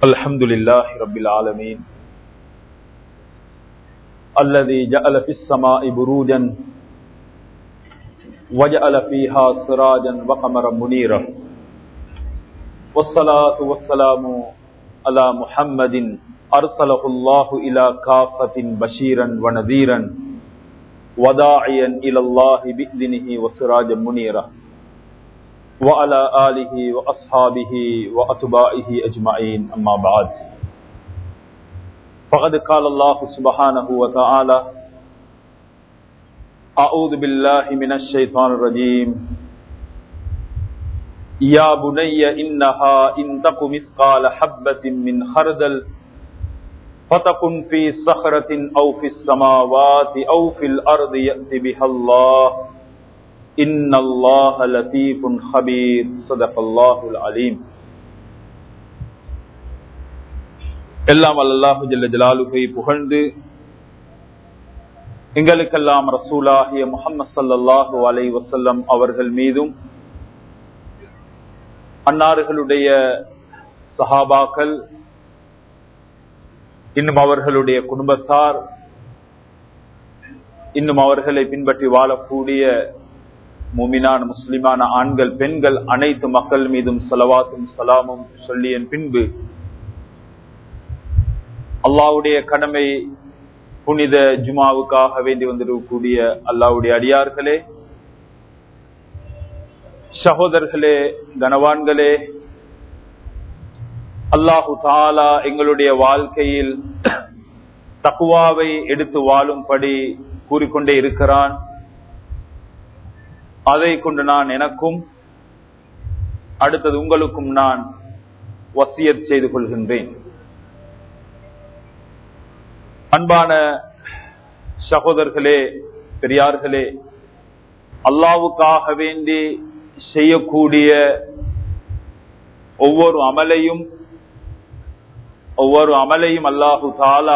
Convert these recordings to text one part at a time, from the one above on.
الحمد لله رب العالمين الذي جعل في السماء بروجا وجعل فيها سراجا وقمرا منيرا والصلاة والسلام على محمد أرسله الله إلى كافة بشيرا ونذيرا وداعيا إلى الله بإذنه وسراجا منيرا وعلى آله وأصحابه وأتباعه أجمعين أما بعد فقد قال الله سبحانه وتعالى أعوذ بالله من الشيطان الرجيم يا بني إنها إن تك مثقال حبة من خردل فتكن في صخرة أو في السماوات أو في الأرض يأتي بها الله إن الله لطيف خبير صدق الله العليم எல்லாம் அல்லாஹு ஜல்ல ஜலாலுகை புகழ்ந்து எங்களுக்கெல்லாம் ரசூலாகிய முகமது சல்லாஹூ அலை வசல்லம் அவர்கள் மீதும் அன்னார்களுடைய சஹாபாக்கள் இன்னும் அவர்களுடைய குடும்பத்தார் இன்னும் அவர்களை பின்பற்றி வாழக்கூடிய முமினான முஸ்லிமான ஆண்கள் பெண்கள் அனைத்து மக்கள் மீதும் சலவாத்தும் சலாமும் சொல்லிய பின்பு அல்லாவுடைய கடமை புனித ஜுமாவுக்காக வேண்டி வந்திருக்கக்கூடிய அல்லாவுடைய அடியார்களே சகோதரர்களே கனவான்களே அல்லாஹு தாலா எங்களுடைய வாழ்க்கையில் தக்குவாவை எடுத்து வாழும்படி கூறிக்கொண்டே இருக்கிறான் அதை கொண்டு நான் எனக்கும் அடுத்தது உங்களுக்கும் நான் வசியத் செய்து கொள்கின்றேன் அன்பான சகோதரர்களே பெரியார்களே அல்லாவுக்காக வேண்டி செய்யக்கூடிய ஒவ்வொரு அமலையும் ஒவ்வொரு அமலையும் அல்லாஹு தாலா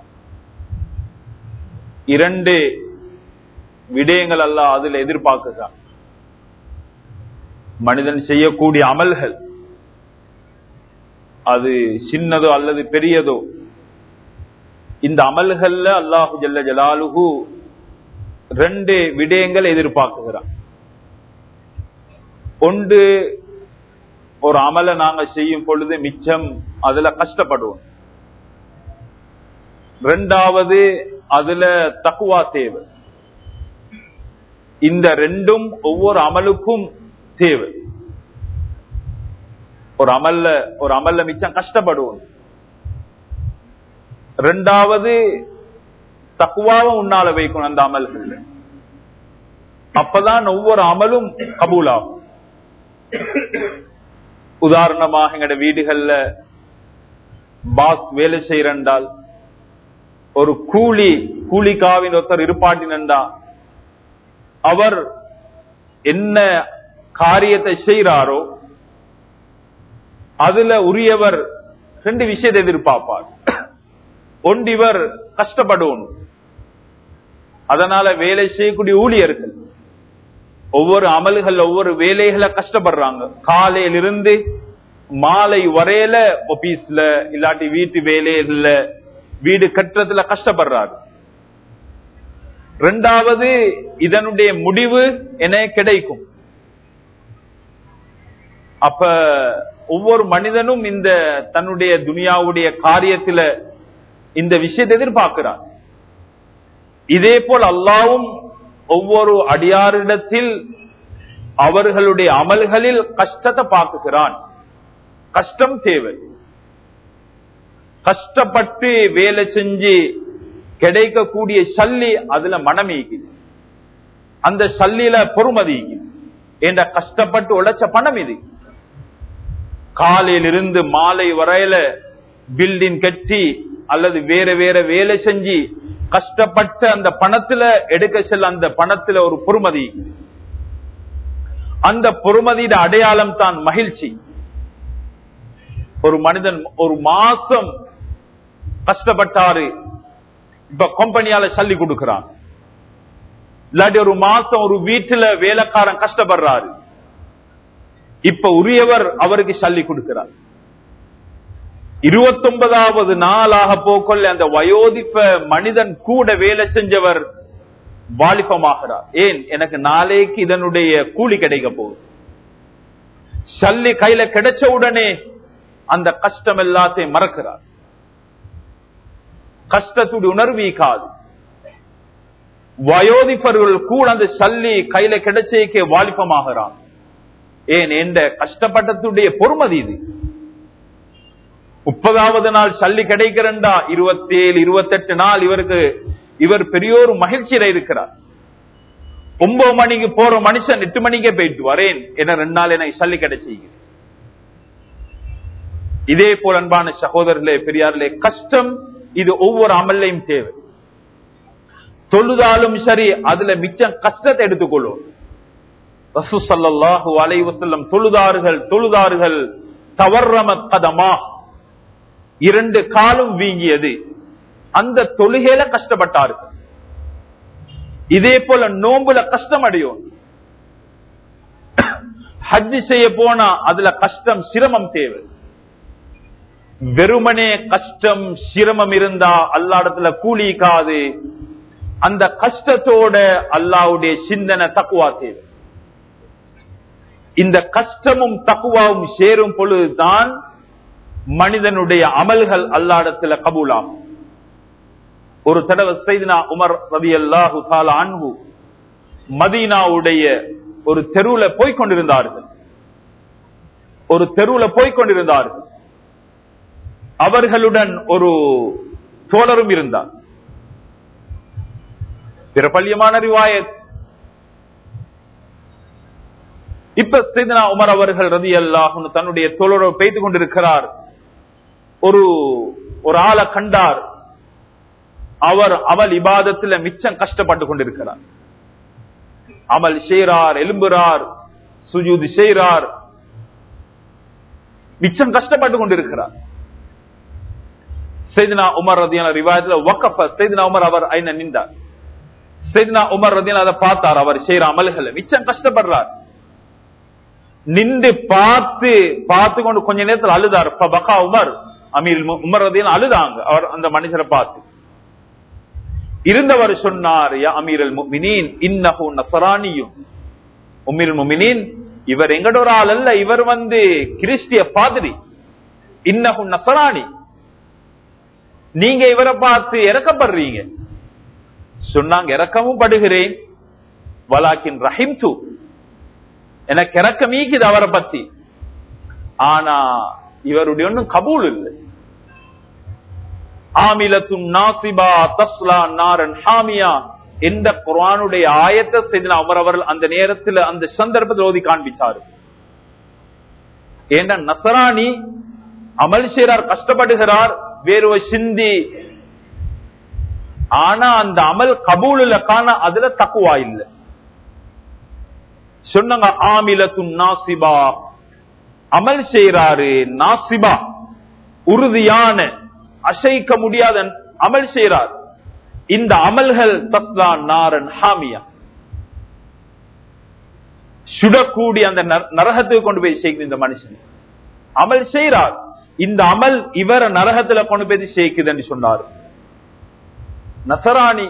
இரண்டு விடயங்கள் அல்ல அதில் எதிர்பார்க்கிறான் மனிதன் செய்யக்கூடிய அமல்கள் அது சின்னதோ அல்லது பெரியதோ இந்த அமல்கள்ல அல்லாஹு ஜல்ல ஜலாலுகு ரெண்டு விடயங்கள் எதிர்பார்க்குகிறான் ஒன்று ஒரு அமலை நாங்க செய்யும் பொழுது மிச்சம் அதுல கஷ்டப்படுவோம் ரெண்டாவது அதுல தக்குவா தேவை இந்த ரெண்டும் ஒவ்வொரு அமலுக்கும் தேவை ஒரு அமல்ல ஒரு அமல்ல மிச்சம் கஷ்டப்படுவோம் ரெண்டாவது தக்குவாவும் உன்னால வைக்கணும் அந்த அமல்கள் அப்பதான் ஒவ்வொரு அமலும் கபூலாகும் உதாரணமாக எங்கட வீடுகள்ல பாஸ் வேலை செய்யறண்டால் ஒரு கூலி கூலிக்காவின் ஒருத்தர் இருப்பாட்டினண்டா அவர் என்ன காரியத்தை செய்யறாரோ அதுல உரியவர் ரெண்டு விஷயத்தை எதிர்பார்ப்பார் ஒன்றிவர் கஷ்டப்படணும் அதனால வேலை செய்யக்கூடிய ஊழியர்கள் ஒவ்வொரு அமல்கள் ஒவ்வொரு வேலைகளை கஷ்டப்படுறாங்க காலையிலிருந்து மாலை வரையில ஆபீஸ்ல இல்லாட்டி வீட்டு வேலையில வீடு கட்டுறதுல கஷ்டப்படுறாரு ரெண்டாவது இதனுடைய முடிவு என கிடைக்கும் அப்ப ஒவ்வொரு மனிதனும் இந்த தன்னுடைய துனியாவுடைய காரியத்துல இந்த விஷயத்தை எதிர்பார்க்கிறார் இதே போல் அல்லாவும் ஒவ்வொரு அடியாரிடத்தில் அவர்களுடைய அமல்களில் கஷ்டத்தை பார்க்குகிறான் கஷ்டம் தேவை கஷ்டப்பட்டு வேலை செஞ்சு கிடைக்கக்கூடிய சல்லி அதுல மனமீக்குது அந்த சல்லில பொறுமதி என்ற கஷ்டப்பட்டு உழைச்ச பணம் இது காலையிலிருந்து மாலை வரையில பில்டிங் கட்டி அல்லது வேற வேற வேலை செஞ்சு கஷ்டப்பட்ட அந்த பணத்துல எடுக்க செல்ல அந்த பணத்துல ஒரு பொறுமதி அந்த பொறுமதியிட அடையாளம் தான் மகிழ்ச்சி ஒரு மனிதன் ஒரு மாசம் கஷ்டப்பட்டாரு இப்ப கம்பெனியால சல்லி கொடுக்கிறான் இல்லாட்டி ஒரு மாசம் ஒரு வீட்டுல வேலைக்காரன் கஷ்டப்படுறாரு இப்ப உரியவர் அவருக்கு சல்லி கொடுக்கிறார் இருபத்தொன்பதாவது நாளாக போக்கொள்ள அந்த வயோதிப்ப மனிதன் கூட வேலை செஞ்சவர் வாலிபமாகிறார் ஏன் எனக்கு நாளைக்கு இதனுடைய கூலி கிடைக்க போகுது சல்லி கையில கிடைச்ச உடனே அந்த கஷ்டம் எல்லாத்தையும் மறக்கிறார் கஷ்டத்துடைய உணர்வீக்காது வயோதிபர்கள் கூட அந்த சல்லி கையில கிடைச்சேக்கே வாலிபமாகிறான் ஏன் என்ற கஷ்டப்பட்டதுடைய பொறுமதி இது முப்பதாவது நாள் சல்லி கிடைக்கிறண்டா இருபத்தி ஏழு இருபத்தெட்டு நாள் இவருக்கு இவர் பெரியோரு மகிழ்ச்சியில இருக்கிறார் ஒன்பது மணிக்கு போற மனுஷன் எட்டு மணிக்கே போயிட்டு வரேன் என்ன ரெண்டு நாள் எனக்கு சல்லி கிடைச்சி இதே போல் அன்பான சகோதரர்களே பெரியார்களே கஷ்டம் இது ஒவ்வொரு அமல்லையும் தேவை தொழுதாலும் சரி அதுல மிச்சம் கஷ்டத்தை எடுத்துக்கொள்ளும் ரசூசல்லாஹு அலை வசல்லம் தொழுதார்கள் தொழுதார்கள் தவறம கதமா இரண்டு காலும் வீங்கியது அந்த தொழுகையில கஷ்டப்பட்டார்கள் இதே போல நோம்புல கஷ்டம் அடையும் ஹஜ் செய்ய போனா அதுல கஷ்டம் சிரமம் தேவை வெறுமனே கஷ்டம் சிரமம் இருந்தா அல்லாடத்துல கூலிக்காது அந்த கஷ்டத்தோட அல்லாவுடைய சிந்தனை தக்குவா தேவை இந்த கஷ்டமும் தக்குவாவும் சேரும் பொழுதுதான் மனிதனுடைய அமல்கள் அல்லாடத்துல கபூலாகும் ஒரு தடவை செய்தினா உமர் ரவி அல்லாஹு அன்பு மதீனாவுடைய ஒரு தெருவுல போய்கொண்டிருந்தார்கள் ஒரு தெருவுல போய்கொண்டிருந்தார்கள் அவர்களுடன் ஒரு தோழரும் இருந்தார் பிரபல்யமான ரிவாயத் இப்ப செய்தனா உமர் அவர்கள் ரதி அல்லாஹ் தன்னுடைய தோழரை பெய்து கொண்டிருக்கிறார் ஒரு ஒரு ஆளை கண்டார் அவர் அவள் இபாதத்துல மிச்சம் கஷ்டப்பட்டு கொண்டிருக்கிறார் அமல் செய்கிறார் எலும்புறார் சுஜூதி செய்கிறார் மிச்சம் கஷ்டப்பட்டு கொண்டிருக்கிறார் செய்தினா உமர் ரதியான ரிவாயத்துல வக்கஃப செய்தினா உமர் அவர் ஐன நின்றார் செய்தினா உமர் ரதியான அதை பார்த்தார் அவர் செய்யற அமல்களை மிச்சம் கஷ்டப்படுறார் நின்று பார்த்து பார்த்து கொண்டு கொஞ்ச நேரத்தில் அழுதார் பகா உமர் அமீர் உமர் ரதியான அழுதாங்க அவர் அந்த மனுஷரை பார்த்து இருந்தவர் சொன்னார் யா அமீரல் முமினீன் இன்னஹு நசரானியும் உமீர் முமினீன் இவர் எங்கட ஒரு ஆள் அல்ல இவர் வந்து கிறிஸ்டிய பாதிரி இன்னஹு நசராணி நீங்க இவரை பார்த்து இறக்கப்படுறீங்க சொன்னாங்க இறக்கவும் படுகிறேன் வலாக்கின் ரஹிம் து எனக்கு இறக்கமீக்குது அவரை பத்தி ஆனா இவருடைய ஒன்றும் கபூல் இல்லை ஆமிலத்தும் நாசிபா தஸ்லா நாரன் ஹாமியா எந்த குரானுடைய ஆயத்தை செய்து அவர் அவர்கள் அந்த நேரத்தில் அந்த சந்தர்ப்பத்தில் ஓதி காண்பிச்சாரு ஏன்னா நசராணி அமல் செய்றார் கஷ்டப்படுகிறார் வேறு சிந்தி ஆனா அந்த அமல் கபூல காண அதுல தக்குவா இல்ல சொன்னாங்க ஆமிலத்தும் நாசிபா அமல் செய்யறாரு நாசிபா உறுதியான அசைக்க முடியாத அமல் செய்கிறார் இந்த அமல்கள் தஸ்லா நாரன் ஹாமியா சுடக்கூடிய அந்த நரகத்துக்கு கொண்டு போய் சேர்க்குது இந்த மனுஷன் அமல் செய்கிறார் இந்த அமல் இவர நரகத்துல கொண்டு போய் சேர்க்குதுன்னு சொன்னார் நசராணி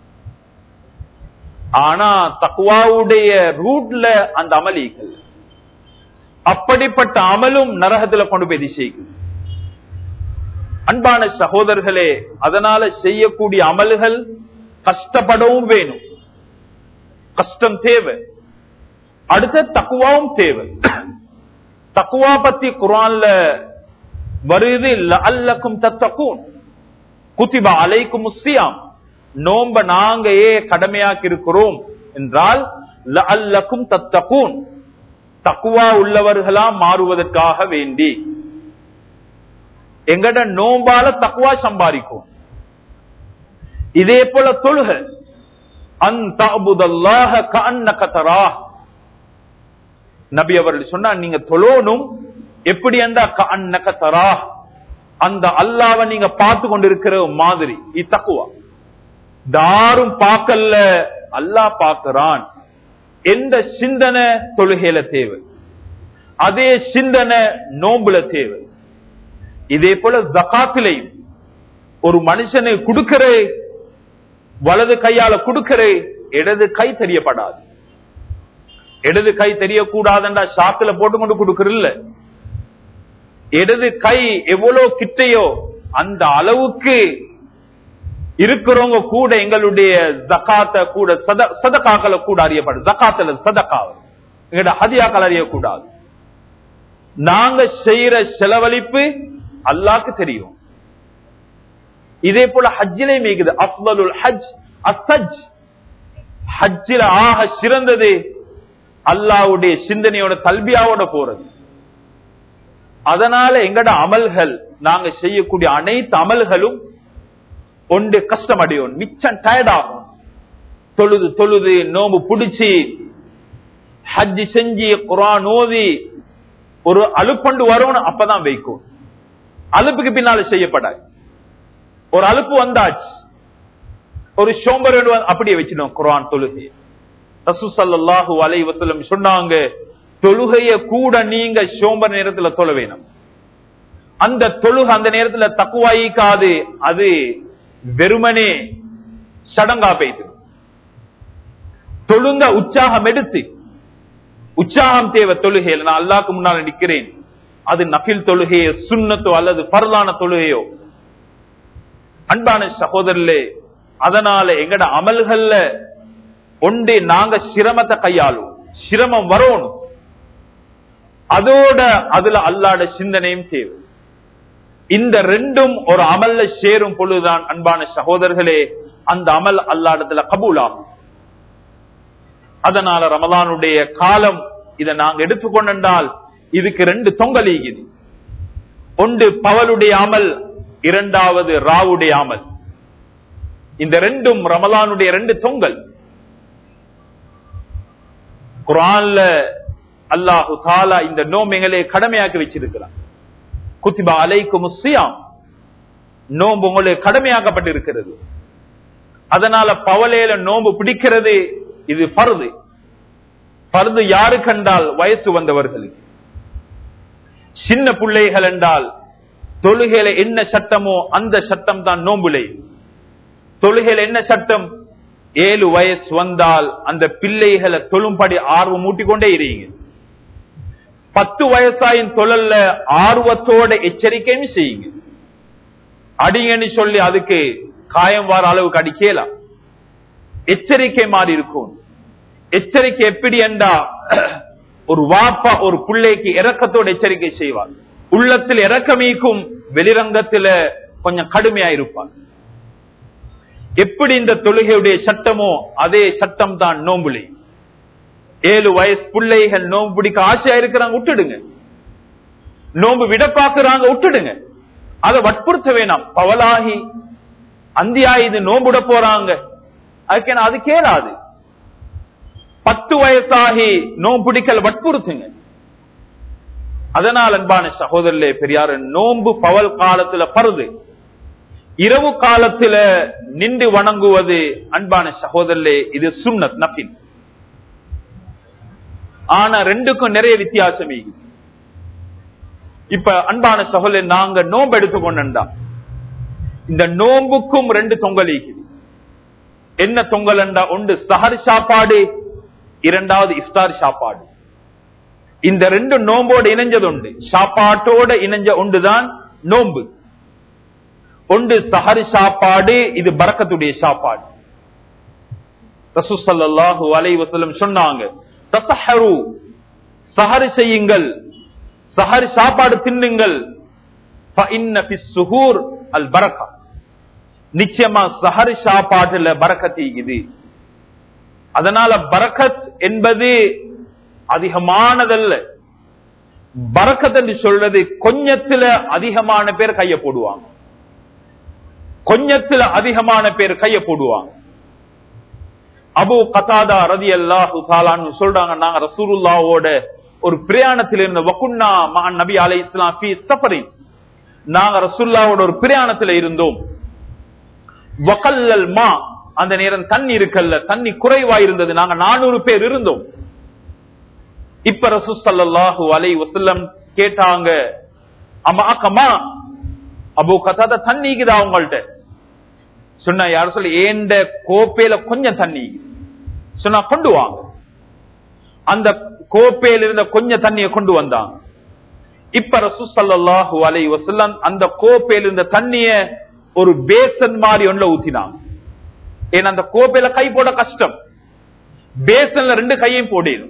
ஆனா தக்குவாவுடைய ரூட்ல அந்த அமலிகள் அப்படிப்பட்ட அமலும் நரகத்துல கொண்டு போய் சேர்க்குது அன்பான சகோதரர்களே அதனால செய்யக்கூடிய அமல்கள் கஷ்டப்படவும் வேணும் கஷ்டம் தேவை அடுத்த தக்குவாவும் தேவை தக்குவா பத்தி குரான்ல வருது அல்லக்கும் தத்தக்கும் குத்திபா அலைக்கும் முஸ்தியாம் நோம்ப நாங்க ஏ கடமையாக்கி இருக்கிறோம் என்றால் அல்லக்கும் தத்தக்கூன் தக்குவா உள்ளவர்களா மாறுவதற்காக வேண்டி எங்கட நோம்பால தக்குவா சம்பாதிக்கும் இதே போல தொழுக நபி அவர்கள் சொன்னா நீங்க தொழணும் எப்படி தரா அந்த அல்லாவை நீங்க பார்த்து கொண்டிருக்கிற மாதிரி இத்தக்குவா தாரும் பார்க்கல அல்லாஹ் பார்க்கிறான் எந்த சிந்தனை தொழுகையில தேவை அதே சிந்தனை நோம்புல தேவை இதே போல ஜகாத்திலையும் ஒரு மனுஷனை கொடுக்கிறே வலது கையால கொடுக்கிறே இடது கை தெரியப்படாது இடது கை தெரியக்கூடாதுன்றா ஷாக்குல போட்டு கொண்டு கொடுக்கறதில்ல இடது கை எவ்வளவு கிட்டையோ அந்த அளவுக்கு இருக்கிறவங்க கூட எங்களுடைய ஜக்காத்த கூட சத சதக்காக்களை கூட அறியப்படும் ஜக்காத்துல சதக்காவ எங்களோட ஹதியாக்கள் அறியக்கூடாது நாங்க செய்யற செலவழிப்பு அல்லாக்கு தெரியும் இதே போல ஹஜ்ஜிலே மீகுது அஃபலுல் ஹஜ் அசஜ் ஹஜ்ஜில ஆக சிறந்தது அல்லாவுடைய சிந்தனையோட தல்பியாவோட போறது அதனால எங்கட அமல்கள் நாங்க செய்யக்கூடிய அனைத்து அமல்களும் ஒன்று கஷ்டம் அடையும் மிச்சம் டயர்ட் ஆகும் தொழுது தொழுது நோம்பு புடிச்சு ஹஜ்ஜி செஞ்சு குரான் ஓதி ஒரு அலுப்பண்டு வரணும் அப்பதான் வைக்கும் அலுப்புக்கு பின்னால செய்யப்படாது ஒரு அலுப்பு வந்தாச்சு ஒரு சோம்பர் அப்படியே வச்சிடும் குரான் தொழுகை ரசூசல்லாஹு அலை வசலம் சொன்னாங்க தொழுகைய கூட நீங்க சோம்பர் நேரத்துல தொழ வேணும் அந்த தொழுகை அந்த நேரத்துல தக்குவாயிக்காது அது வெறுமனே சடங்கா பெய்து தொழுங்க உற்சாகம் எடுத்து உற்சாகம் தேவை தொழுகையில் நான் அல்லாக்கு முன்னால் நிற்கிறேன் அது நபில் தொழுகையோ சுண்ணத்தோ அல்லது பரலான தொழுகையோ அன்பான சகோதரர்களே அதனால எங்கட அமல்கள்ல ஒன்று நாங்க சிரமத்தை கையாளும் சிரமம் வரணும் அதோட அதுல அல்லாட சிந்தனையும் தேவை இந்த ரெண்டும் ஒரு அமல்ல சேரும் பொழுதுதான் அன்பான சகோதரர்களே அந்த அமல் அல்லாடத்துல கபூலாகும் அதனால ரமலானுடைய காலம் இதை நாங்க எடுத்துக்கொண்டால் இதுக்கு ரெண்டு தொங்கலீகுது ஒன்று பவலுடைய அமல் இரண்டாவது ராவுடைய அமல் இந்த ரெண்டும் ரமலானுடைய ரெண்டு தொங்கல் குரான்ல அல்லாஹு தாலா இந்த நோம்புகளை கடமையாக்கி வச்சிருக்கிறான் குத்திபா அலைக்கு முஸ்யாம் நோம்பு உங்களுக்கு கடமையாக்கப்பட்டிருக்கிறது அதனால பவலையில நோம்பு பிடிக்கிறது இது பருது பருது யாரு கண்டால் வயசு வந்தவர்களுக்கு சின்ன பிள்ளைகள் என்றால் தொழுகையில என்ன சட்டமோ அந்த சட்டம் தான் நோம்புலை தொழுகையில என்ன சட்டம் ஏழு வயசு வந்தால் அந்த பிள்ளைகளை தொழும்படி ஆர்வம் மூட்டிக்கொண்டே இருங்க பத்து வயசாயின் தொழல்ல ஆர்வத்தோட எச்சரிக்கையும் செய்யுங்க அடிங்கன்னு சொல்லி அதுக்கு காயம் வர அளவுக்கு அடிக்கலாம் எச்சரிக்கை மாறி இருக்கும் எச்சரிக்கை எப்படி என்றா ஒரு வாப்பா ஒரு பிள்ளைக்கு இறக்கத்தோடு எச்சரிக்கை செய்வார் உள்ளத்தில் இறக்கமீக்கும் வெளிரங்கத்துல கொஞ்சம் கடுமையா இருப்பார் எப்படி இந்த தொழுகையுடைய சட்டமோ அதே சட்டம் தான் நோம்புலி ஏழு வயசு பிள்ளைகள் நோம்பு பிடிக்க ஆசையா இருக்கிறாங்க விட்டுடுங்க நோம்பு விட பாக்குறாங்க விட்டுடுங்க அதை வற்புறுத்த வேணாம் பவலாகி அந்தியா இது நோம்புட போறாங்க அதுக்கு அது கேளாது பத்து வயசாகி நோம்பு பிடிக்கல் வற்புறுத்துங்க அதனால் அன்பான சகோதரர்களே பெரியார் நோம்பு பவல் காலத்துல பருது இரவு காலத்துல நின்று வணங்குவது அன்பான சகோதரர்களே இது சுண்ணத் நபின் ஆனா ரெண்டுக்கும் நிறைய வித்தியாசம் இருக்குது இப்ப அன்பான சகோதரர் நாங்க நோம்பு எடுத்துக்கொண்டா இந்த நோம்புக்கும் ரெண்டு தொங்கல் இருக்குது என்ன தொங்கல் என்றா ஒன்று சஹர் சாப்பாடு இரண்டாவது இஃப்தார் சாப்பாடு இந்த ரெண்டு நோம்போடு இணைஞ்சது உண்டு சாப்பாட்டோட இணைஞ்ச ஒன்றுதான் நோம்பு ஒன்று சஹர் சாப்பாடு இது பறக்கத்துடைய சாப்பாடு ரசூசல்லாஹு அலை வசலம் சொன்னாங்க தசஹரு சஹர் செய்யுங்கள் சஹர் சாப்பாடு தின்னுங்கள் அல் பரக்கா நிச்சயமா சஹர் சாப்பாட்டுல பறக்கத்தீகுது அதனால பரக்கத் என்பது அதிகமானதல்ல பறக்கத் என்று சொல்றது கொஞ்சத்துல அதிகமான பேர் கைய போடுவாங்க கொஞ்சத்துல அதிகமான பேர் கைய போடுவாங்க அபு கதாதா ரதி அல்லாஹு தாலான்னு சொல்றாங்க நாங்க ரசூருல்லாவோட ஒரு பிரயாணத்தில் இருந்த வகுன்னா மகன் நபி அலை இஸ்லாம் சஃபரி நாங்க ரசூல்லாவோட ஒரு பிரயாணத்துல இருந்தோம் வகல்லல் மா அந்த நேரம் தண்ணி இருக்கல்ல தண்ணி குறைவா இருந்தது நாங்க நானூறு பேர் இருந்தோம் இப்ப ரசூசல்லாஹு அலை வசல்லம் கேட்டாங்க அம்மா அக்கம்மா அபு கதாதா தண்ணிக்குதா உங்கள்ட்ட சொன்னா யாரும் சொல்லி ஏண்ட கோப்பையில கொஞ்சம் தண்ணி சொன்னா கொண்டு வாங்க அந்த கோப்பையில் இருந்த கொஞ்சம் தண்ணியை கொண்டு வந்தாங்க இப்ப ரசூசல்லாஹு அலை வசல்லம் அந்த கோப்பையில் இருந்த தண்ணிய ஒரு பேசன் மாதிரி ஒன்றுல ஊத்தினாங்க ஏன்னா அந்த கோப்பையில கை போட கஷ்டம் பேசன்ல ரெண்டு கையையும் போடிடும்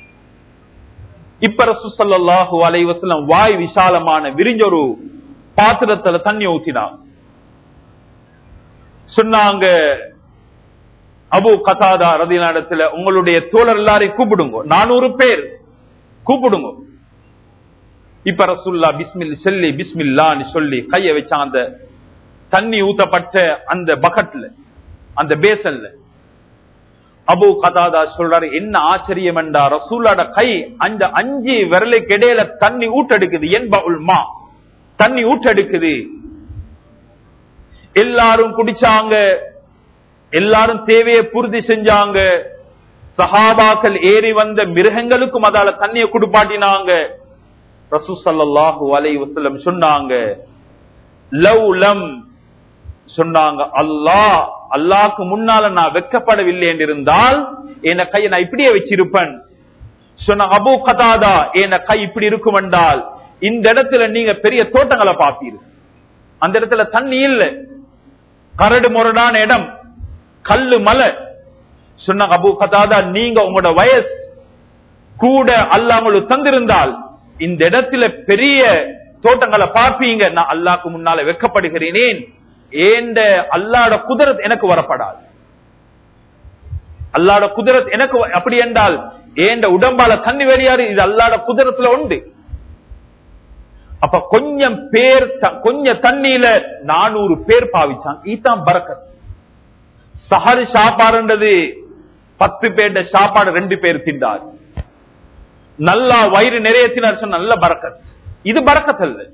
இப்ப ரசூசல்லாஹு அலை வசல்லம் வாய் விசாலமான விரிஞ்ச ஒரு பாத்திரத்துல தண்ணி ஊத்தினாங்க சொன்னாங்க அபு கதாதா ரதிநாடத்துல உங்களுடைய தோழர் எல்லாரையும் கூப்பிடுங்க நானூறு பேர் கூப்பிடுங்க இப்ப ரசுல்லா பிஸ்மில் சொல்லி பிஸ்மில்லான்னு சொல்லி கைய வச்சான் அந்த தண்ணி ஊத்தப்பட்ட அந்த பக்கெட்ல அந்த பேசல்ல அபு கதாதா சொல்றாரு என்ன ஆச்சரியம் என்றா ரசூல்லாட கை அந்த அஞ்சு விரலுக்கு இடையில தண்ணி ஊட்டெடுக்குது என்ப உள்மா தண்ணி ஊட்டெடுக்குது எல்லாரும் குடிச்சாங்க எல்லாரும் தேவையை பூர்த்தி செஞ்சாங்க சஹாபாக்கள் ஏறி வந்த மிருகங்களுக்கும் அதால தண்ணியை குடுப்பாட்டினாங்க ரசூசல்லாஹு அலை வசல்லம் சொன்னாங்க லவ் லம் சொன்னாங்க அல்லாஹ் அல்லாஹ்க்கு முன்னால நான் வெக்கப்படவில்லை என்றிருந்தால் என் கையை நான் இப்படியே வச்சிருப்பேன் சொன்ன அபு கதாதா என் கை இப்படி இருக்கும் என்றால் இந்த இடத்துல நீங்க பெரிய தோட்டங்களை பார்ப்பீரு அந்த இடத்துல தண்ணி இல்லை கரடு முரடான இடம் கல்லு மலை சொன்ன அபு கதாதா நீங்க உங்களோட வயசு கூட அல்ல உங்களுக்கு தந்திருந்தால் இந்த இடத்துல பெரிய தோட்டங்களை பார்ப்பீங்க நான் அல்லாக்கு முன்னால வெக்கப்படுகிறேனேன் ஏண்ட அல்லாட குதிரத் எனக்கு வரப்படாது அல்லாட குதிரத் எனக்கு அப்படி என்றால் ஏண்ட உடம்பால தண்ணி வெளியாறு இது அல்லாட குதிரத்துல உண்டு அப்ப கொஞ்சம் பேர் கொஞ்சம் தண்ணியில நானூறு பேர் பாவிச்சாங்க இதுதான் பறக்கத் சஹர் சாப்பாடுன்றது பத்து பேர்ட சாப்பாடு ரெண்டு பேர் தின்றார் நல்லா வயிறு நிறைய தினார் சொன்ன நல்ல பறக்கத் இது பறக்கத் அல்ல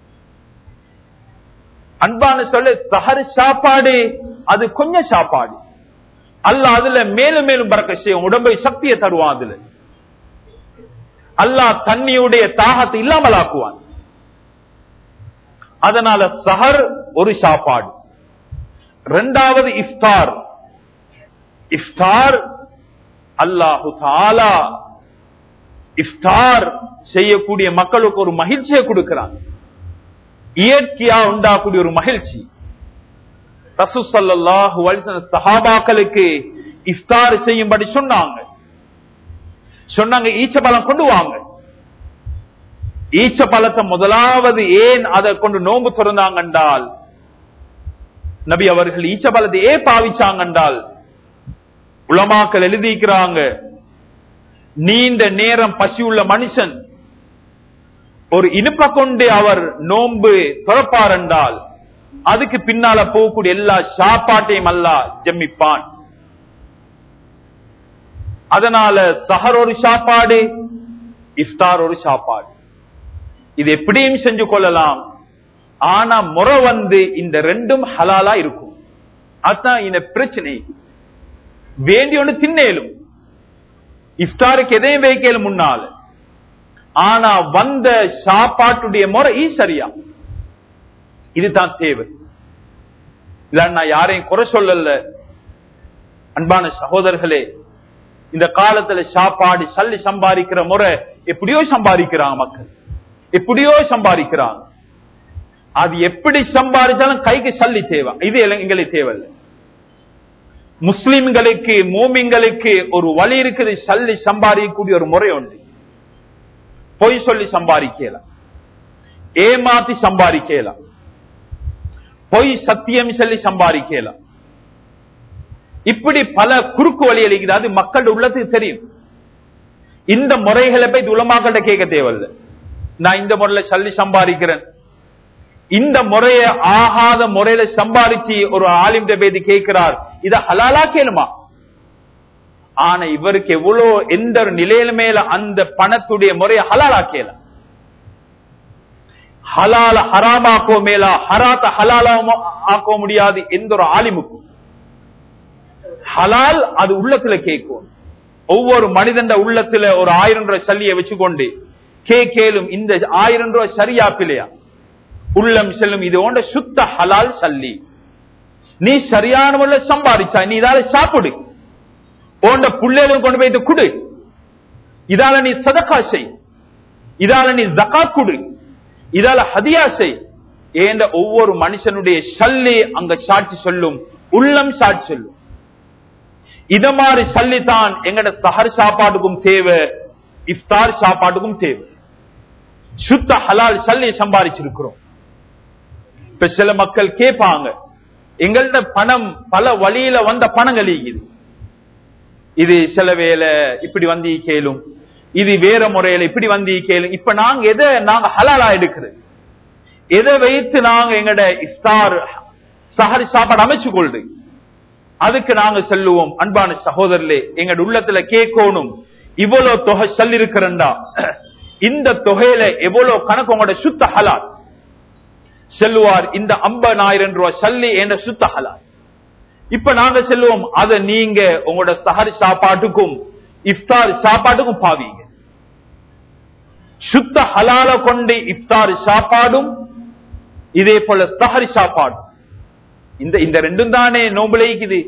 அன்பான சொல்ல சஹர் சாப்பாடு அது கொஞ்சம் சாப்பாடு அல்ல அதுல மேலும் மேலும் பறக்க செய்யும் உடம்பை சக்தியை தருவான் அதுல அல்லாஹ் தண்ணியுடைய தாகத்தை இல்லாமல் ஆக்குவான் அதனால சஹர் ஒரு சாப்பாடு இரண்டாவது இஃப்தார் இஃப்தார் அல்லாஹு தாலா இஃப்தார் செய்யக்கூடிய மக்களுக்கு ஒரு மகிழ்ச்சியை கொடுக்கிறான் இயற்கையா உண்டாக்கூடிய ஒரு மகிழ்ச்சி ரசூசல்லாஹு சஹாபாக்களுக்கு இஃப்தார் செய்யும்படி சொன்னாங்க சொன்னாங்க ஈச்ச பழம் கொண்டு வாங்க ஈச்ச பழத்தை முதலாவது ஏன் அதை கொண்டு நோம்பு திறந்தாங்க என்றால் நபி அவர்கள் ஈச்ச பழத்தை ஏன் பாவிச்சாங்க என்றால் உலமாக்கள் எழுதிக்கிறாங்க நீண்ட நேரம் பசி உள்ள மனுஷன் ஒரு இனிப்ப கொண்டு அவர் நோன்பு துறப்பார் என்றால் அதுக்கு பின்னால போகக்கூடிய எல்லா சாப்பாட்டையும் அல்ல ஜெமிப்பான் அதனால சஹர் ஒரு சாப்பாடு இஃப்தார் ஒரு சாப்பாடு இது எப்படியும் செஞ்சு கொள்ளலாம் ஆனா முறை வந்து இந்த ரெண்டும் ஹலாலா இருக்கும் அதுதான் இந்த பிரச்சனை வேண்டிய ஒன்று தின்னேலும் இஃப்தாருக்கு எதையும் வைக்கலும் முன்னால ஆனா வந்த சாப்பாட்டுடைய முறை சரியா இதுதான் தேவை இல்ல நான் யாரையும் குறை சொல்லல அன்பான சகோதரர்களே இந்த காலத்துல சாப்பாடு சல்லி சம்பாதிக்கிற முறை எப்படியோ சம்பாதிக்கிறாங்க மக்கள் எப்படியோ சம்பாதிக்கிறாங்க அது எப்படி சம்பாதிச்சாலும் கைக்கு சல்லி தேவை இது எங்களுக்கு தேவையில்லை முஸ்லிம்களுக்கு மோமிங்களுக்கு ஒரு வழி இருக்குது சல்லி சம்பாதிக்கக்கூடிய ஒரு முறை உண்டு பொய் சொல்லி சம்பாதிக்கலாம் ஏமாத்தி சம்பாதிக்கலாம் பொய் சத்தியம் சொல்லி சம்பாதிக்கலாம் இப்படி பல குறுக்கு வழி அளிக்கிறது அது மக்கள் உள்ளத்துக்கு தெரியும் இந்த முறைகளை போய் உலமாக்கிட்ட கேட்க தேவையில்லை நான் இந்த முறையில சல்லி சம்பாதிக்கிறேன் இந்த முறைய ஆகாத முறையில சம்பாதிச்சு ஒரு ஆலிம் பேதி கேட்கிறார் இத ஹலாலா கேளுமா ஆனா இவருக்கு எவ்வளவு எந்த ஒரு நிலையில மேல அந்த பணத்துடைய முறையை ஹலாலா கேள ஹலால ஹராமாக்கோ மேலா ஹராத்த ஹலாலா ஆக்க முடியாது எந்த ஒரு ஆலிமுக்கும் ஹலால் அது உள்ளத்துல கேட்கும் ஒவ்வொரு மனிதன் உள்ளத்துல ஒரு ஆயிரம் ரூபாய் சல்லியை வச்சுக்கொண்டு கே கேளும் இந்த ஆயிரம் ரூபாய் சரியா பிள்ளையா உள்ளம் செல்லும் இது ஓண்ட சுத்த ஹலால் சல்லி நீ சரியான முறையில் சம்பாதிச்சா நீ இதால சாப்பிடு ஓண்ட புள்ளைகளும் கொண்டு போயிட்டு குடு இதால நீ சதக்கா செய் இதால நீ ஜகாத் குடு இதால ஹதியா செய் ஏண்ட ஒவ்வொரு மனுஷனுடைய சல்லி அங்க சாட்சி சொல்லும் உள்ளம் சாட்சி சொல்லும் இத மாதிரி சல்லித்தான் எங்கட சஹர் சாப்பாட்டுக்கும் தேவை இஃப்தார் சாப்பாட்டுக்கும் தேவை சுத்த ஹலால் சல்லி சம்பாதிச்சிருக்கிறோம் இப்ப சில மக்கள் கேட்பாங்க எங்கள்ட பணம் பல வழியில வந்த பணங்கள் இது இது சில வேலை இப்படி வந்து கேளும் இது வேற முறையில இப்படி வந்து கேளும் இப்ப நாங்க எதை நாங்க ஹலாலா எடுக்கிறது எதை வைத்து நாங்க எங்கட இஃப்தார் சஹரி சாப்பாடு அமைச்சு கொள்றது அதுக்கு நாங்க சொல்லுவோம் அன்பான சகோதரர்களே எங்கட உள்ளத்துல கேட்கணும் இவ்வளவு தொகை சொல்லிருக்கிறண்டா இந்த தொகையில எவ்வளவு கணக்கு உங்களோட சுத்த ஹலால் செல்லுவார் இந்த ஐம்பதாயிரம் ரூபாய் சல்லி என்ற சுத்த ஹலால் இப்ப நாங்க செல்லுவோம் அதை நீங்க உங்களோட சஹரி சாப்பாட்டுக்கும் இஃப்தார் சாப்பாட்டுக்கும் பாவீங்க சுத்த ஹலால கொண்டு இஃப்தார் சாப்பாடும் இதே போல சஹரி சாப்பாடும் இந்த இந்த ரெண்டும் தானே நோம்புலைக்குது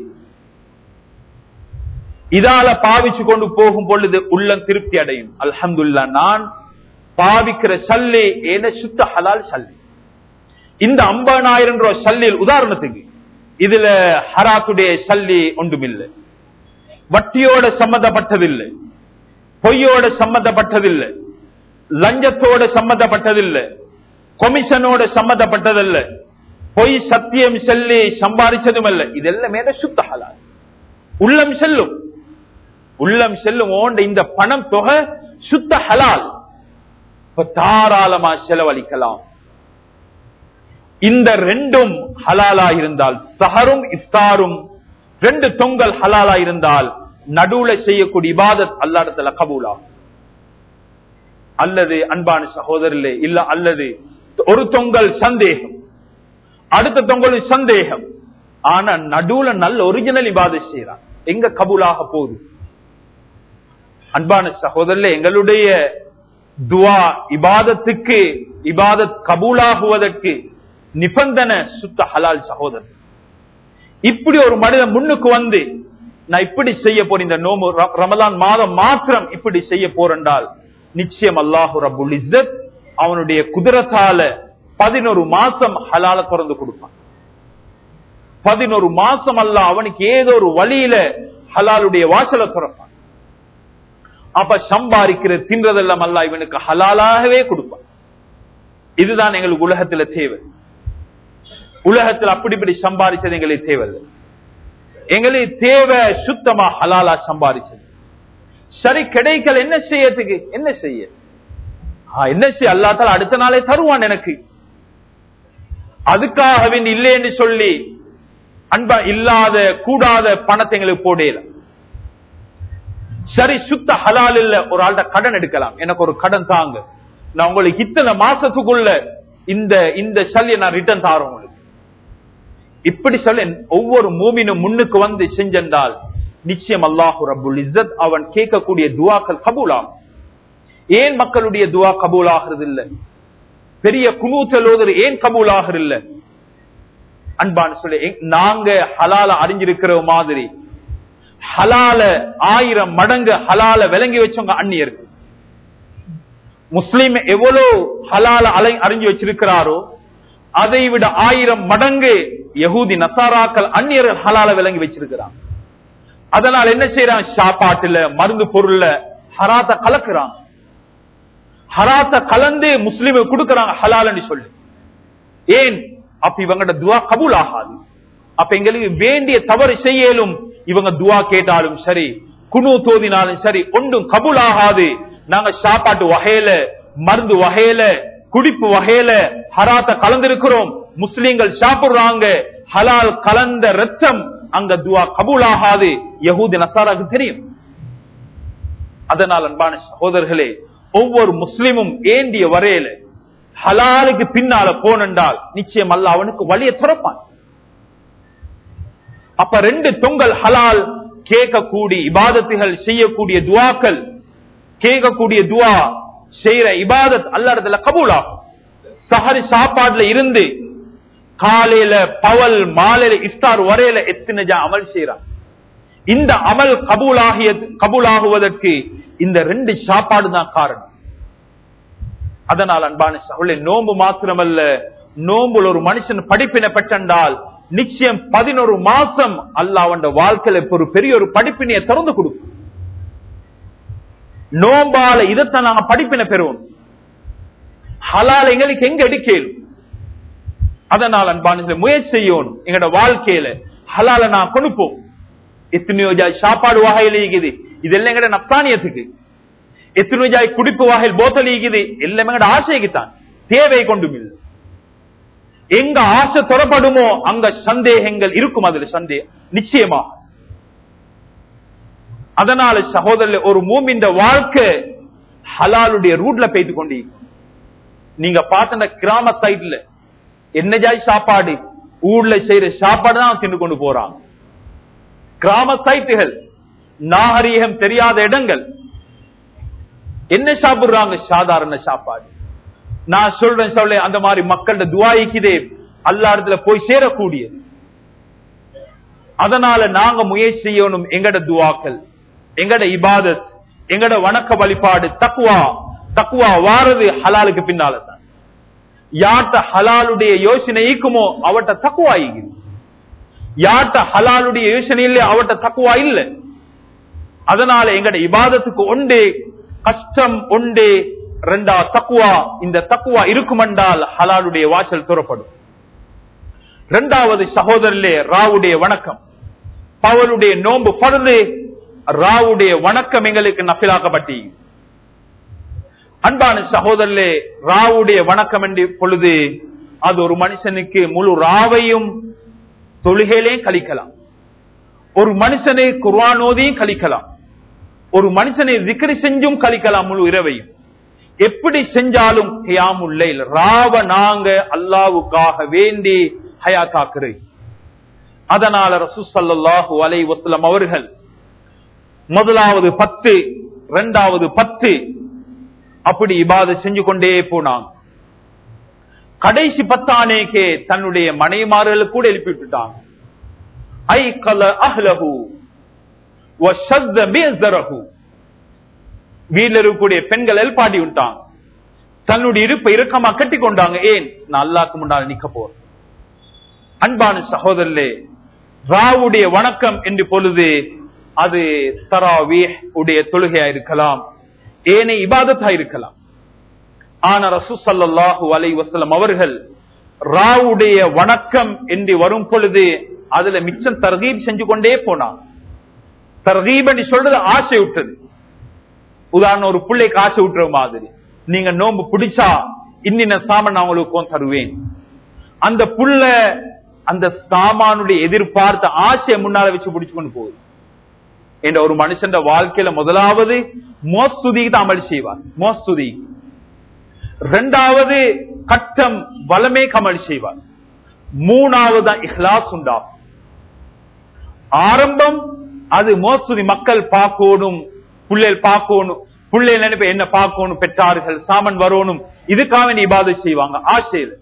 இதால பாவிச்சு கொண்டு போகும் பொழுது உள்ளம் திருப்தி அடையும் அல்ஹம்துல்லா நான் பாவிக்கிற சல்லி ஏன சுத்த ஹலால் சல்லி இந்த ஐம்பதாயிரம் ரூபாய் சல்லில் உதாரணத்துக்கு இதுல ஹராத்துடைய சல்லி ஒன்றுமில்லை வட்டியோட சம்பந்தப்பட்டதில்லை பொய்யோட சம்பந்தப்பட்டதில்லை லஞ்சத்தோட சம்பந்தப்பட்டதில்லை கொமிஷனோட சம்பந்தப்பட்டதல்ல பொய் சத்தியம் சொல்லி சம்பாதிச்சதும் அல்ல இதெல்லாம் மேல சுத்த ஹலால் உள்ளம் செல்லும் உள்ளம் செல்லும் ஓண்ட இந்த பணம் தொகை சுத்த ஹலால் இப்ப தாராளமா செலவழிக்கலாம் இந்த ரெண்டும் ஹலாலா இருந்தால் சஹரும் இஃப்தாரும் ரெண்டு தொங்கல் ஹலாலா இருந்தால் நடுவுல செய்யக்கூடிய இபாதத் அல்லாடத்துல கபூலா அல்லது அன்பான சகோதரர்களே இல்ல அல்லது ஒரு தொங்கல் சந்தேகம் அடுத்த தொங்கல் சந்தேகம் ஆனா நடுவுல நல்ல ஒரிஜினல் இபாதத் செய்யறான் எங்க கபூலாக போகுது அன்பான சகோதரர்களே எங்களுடைய துவா இபாதத்துக்கு இபாதத் கபூலாகுவதற்கு நிபந்தனை சுத்த ஹலால் சகோதரர் இப்படி ஒரு மனிதன் முன்னுக்கு வந்து நான் இப்படி செய்ய போறேன் இந்த நோம்பு ர- ரமலான் மாதம் மாத்திரம் இப்படி செய்ய போறேன்டால் நிச்சயம் அல்லாஹு ரபுல் இஸ்ஸத் அவனுடைய குதிரத்தால பதினொரு மாசம் ஹலால திறந்து கொடுப்பான் பதினொரு மாசம் அல்ல அவனுக்கு ஏதோ ஒரு வழியில ஹலாலுடைய வாசலை திறப்பான் அப்ப சம்பாதிக்கிற தின்றதெல்லாம் அல்ல இவனுக்கு ஹலாலாகவே கொடுப்பான் இதுதான் எங்களுக்கு உலகத்துல தேவை உலகத்தில் அப்படி இப்படி சம்பாதிச்சது எங்களுக்கு தேவையில்லை எங்களுக்கு தேவை சுத்தமா ஹலாலா சம்பாதிச்சது சரி கிடைக்கல என்ன செய்யறதுக்கு என்ன செய்ய ஆ, என்ன செய்ய அல்லாத்தால அடுத்த நாளே தருவான் எனக்கு அதுக்காக வேண்டி இல்லை என்று சொல்லி அன்பா இல்லாத கூடாத பணத்தை எங்களுக்கு போடல சரி சுத்த ஹலால் இல்ல ஒரு ஆள்கிட்ட கடன் எடுக்கலாம் எனக்கு ஒரு கடன் தாங்க நான் உங்களுக்கு இத்தனை மாசத்துக்குள்ள இந்த இந்த சல்லியை நான் ரிட்டர்ன் தாரேன் உங்களுக்கு இப்படி சொல்ல ஒவ்வொரு மூமினும் முன்னுக்கு வந்து செஞ்சென்றால் நிச்சயம் அல்லாஹு ரபுல் இஸ்ஸத் அவன் கேட்கக்கூடிய துவாக்கள் கபூலாகும் ஏன் மக்களுடைய துவா கபூலாகிறது இல்ல பெரிய குனூத்தலோதர் ஏன் கபூலாகிறது இல்ல அன்பான சொல்லி எங்- நாங்க ஹலால அறிஞ்சிருக்கிற மாதிரி ஹலால ஆயிரம் மடங்கு ஹலால விளங்கி வச்சவங்க அந்நியர்கள் முஸ்லீம் எவ்வளவு ஹலால அலை அறிஞ்சு வச்சிருக்கிறாரோ அதை விட ஆயிரம் மடங்கு யகூதி நசாராக்கள் அந்நியர்கள் ஹலால விளங்கி வச்சிருக்கிறாங்க அதனால் என்ன செய்யறாங்க சாப்பாட்டுல மருந்து பொருள்ல ஹராத்த கலக்குறாங்க ஹராத்த கலந்து முஸ்லீமுக்கு கொடுக்கறாங்க ஹலால்னு சொல்லி ஏன் அப்ப இவங்கட துவா கபூல் ஆகாது அப்ப எங்களுக்கு வேண்டிய தவறு செய்யலும் இவங்க துவா கேட்டாலும் சரி குனு தோதினாலும் சரி ஒன்றும் கபூல் ஆகாது நாங்க சாப்பாட்டு வகையில மருந்து வகையில குடிப்பு வகையில ஹராத்த கலந்திருக்கிறோம் முஸ்லீம்கள் சாப்பிடுறாங்க ஹலால் கலந்த ரத்தம் அங்க துவா கபூல் ஆகாது யகூதி நசாராக்கு தெரியும் அதனால் அன்பான சகோதரர்களே ஒவ்வொரு முஸ்லிமும் ஏந்திய வரையில ஹலாலுக்கு பின்னால போனென்றால் நிச்சயம் அல்ல அவனுக்கு வழியை துறப்பான் அப்ப ரெண்டு தொங்கல் ஹலால் கேட்கக்கூடிய இபாதத்துகள் செய்யக்கூடிய துவாக்கள் கேட்கக்கூடிய துவா செய்யற இபாதத் அல்ல இடத்துல கபூலாகும் சஹரி சாப்பாடுல இருந்து காலையில பவல் மாலையில இஃப்தார் வரையில எத்தனை ஜா அமல் செய்யறான் இந்த அமல் கபூலாகிய கபூலாகுவதற்கு இந்த ரெண்டு சாப்பாடு தான் காரணம் அதனால் அன்பான சகோதரே நோன்பு மாத்திரமல்ல நோம்புல ஒரு மனுஷன் படிப்பினை பெற்றால் நிச்சயம் பதினோரு மாசம் அல்லாஹ் வாழ்க்கையில இப்ப ஒரு பெரிய ஒரு படிப்பினையை திறந்து கொடுக்கும் நோம்பால இதைத்தான் நாங்க படிப்பினை பெறுவோம் ஹலால் எங்களுக்கு எங்க எடுக்கலும் அதனால் அன்பான முயற்சி செய்யணும் எங்களோட வாழ்க்கையில ஹலால நான் கொணுப்போம் எத்தனையோ ஜாய் சாப்பாடு வகையில் இருக்குது இதெல்லாம் எங்கட நப்தானியத்துக்கு எத்தனையோ ஜாய் குடிப்பு வகையில் போத்தல் இருக்குது எல்லாம் எங்கட ஆசைக்குத்தான் தேவை கொண்டும் இல்லை எங்க ஆசை தொடப்படுமோ அங்க சந்தேகங்கள் இருக்கும் அதுல சந்தேகம் நிச்சயமா அதனால சகோதரர் ஒரு மூமின் வாழ்க்கை ஹலாலுடைய ரூட்ல பெய்து கொண்டு நீங்க பார்த்த கிராம சைட்ல என்ன ஜாய் சாப்பாடு ஊர்ல செய்யற சாப்பாடு தான் தின்னு கொண்டு போறாங்க கிராம சைட்டுகள் நாகரீகம் தெரியாத இடங்கள் என்ன சாப்பிடுறாங்க சாதாரண சாப்பாடு நான் சொல்றேன் சொல்ல அந்த மாதிரி மக்களோட துவாய்க்குதே அல்லா இடத்துல போய் சேரக்கூடியது அதனால நாங்க முயற்சி செய்யணும் எங்கட துவாக்கள் எங்கட இபாதத் எங்கட வணக்க வழிபாடு தக்குவா தக்குவா வாரது ஹலாலுக்கு பின்னால தான் யார்கிட்ட ஹலாலுடைய யோசனை ஈக்குமோ அவட்ட தக்குவா ஈக்குது யார்கிட்ட ஹலாலுடைய யோசனை இல்லை அவட்ட தக்குவா இல்ல அதனால எங்கட இபாதத்துக்கு ஒண்டே கஷ்டம் ஒண்டே ரெண்டா தக்குவா இந்த தக்குவா இருக்குமென்றால் ஹலாலுடைய வாசல் துறப்படும் இரண்டாவது சகோதரர்களே ராவுடைய வணக்கம் பவலுடைய நோன்பு படுது ராவுடைய வணக்கம் எங்களுக்கு நப்பிலாக்கப்பட்டி அன்பான சகோதரர்களே ராவுடைய வணக்கம் என்று பொழுது அது ஒரு மனுஷனுக்கு முழு ராவையும் தொழுகையிலே கழிக்கலாம் ஒரு மனுஷனை குர்வானோதையும் கழிக்கலாம் ஒரு மனுஷனை விக்கிரி செஞ்சும் கழிக்கலாம் முழு இரவையும் எப்படி செஞ்சாலும் ஹயாமுல்லை ராவ நாங்க அல்லாவுக்காக வேண்டி ஹயாத்தாக்குறேன் அதனால ரசூசல்லாஹு அலை வசலம் அவர்கள் முதலாவது பத்து இரண்டாவது பத்து அப்படி இபாத செஞ்சு கொண்டே போனாங்க கடைசி பத்தானேக்கே தன்னுடைய மனைமார்களுக்கு கூட எழுப்பி விட்டுட்டாங்க ஐ கல அஹ்லஹு வீட்டில் இருக்கக்கூடிய பெண்கள் எழுப்பாடி விட்டாங்க தன்னுடைய இருப்பை இறுக்கமா கட்டி கொண்டாங்க ஏன் நான் அல்லாக்கு முன்னால் நிக்க போறேன் அன்பான சகோதரர்களே ராவுடைய வணக்கம் என்று பொழுது அது தராவி உடைய தொழுகையா இருக்கலாம் ஏனை இபாதத்தா இருக்கலாம் ஆனா ரசூ சல்லாஹூ அலை வசலம் அவர்கள் ராவுடைய வணக்கம் என்று வரும் பொழுது அதுல மிச்சம் தர்கீப் செஞ்சு கொண்டே போனான் தர்கீப் என்று சொல்றது ஆசை விட்டது உதாரணம் ஒரு பிள்ளைக்கு ஆசை விட்டுற மாதிரி நீங்க நோம்பு பிடிச்சா இன்னின சாமான் நான் உங்களுக்கு தருவேன் அந்த புள்ள அந்த சாமானுடைய எதிர்பார்த்த ஆசையை முன்னால வச்சு பிடிச்சு கொண்டு போகுது என்ற ஒரு மனுஷன் வாழ்க்கையில முதலாவது மோஸ்துதிக்கு தான் அமல் செய்வார் மோஸ்துதி இரண்டாவது கட்டம் வளமே கமல் செய்வார் மூணாவது இஹ்லாஸ் உண்டாகும் ஆரம்பம் அது மோஸ்துதி மக்கள் பார்க்கணும் பிள்ளைகள் பார்க்கணும் பிள்ளைகள் நினைப்ப என்ன பார்க்கணும் பெற்றார்கள் சாமன் வரணும் இதுக்காக நீ இபாதை செய்வாங்க ஆசையில்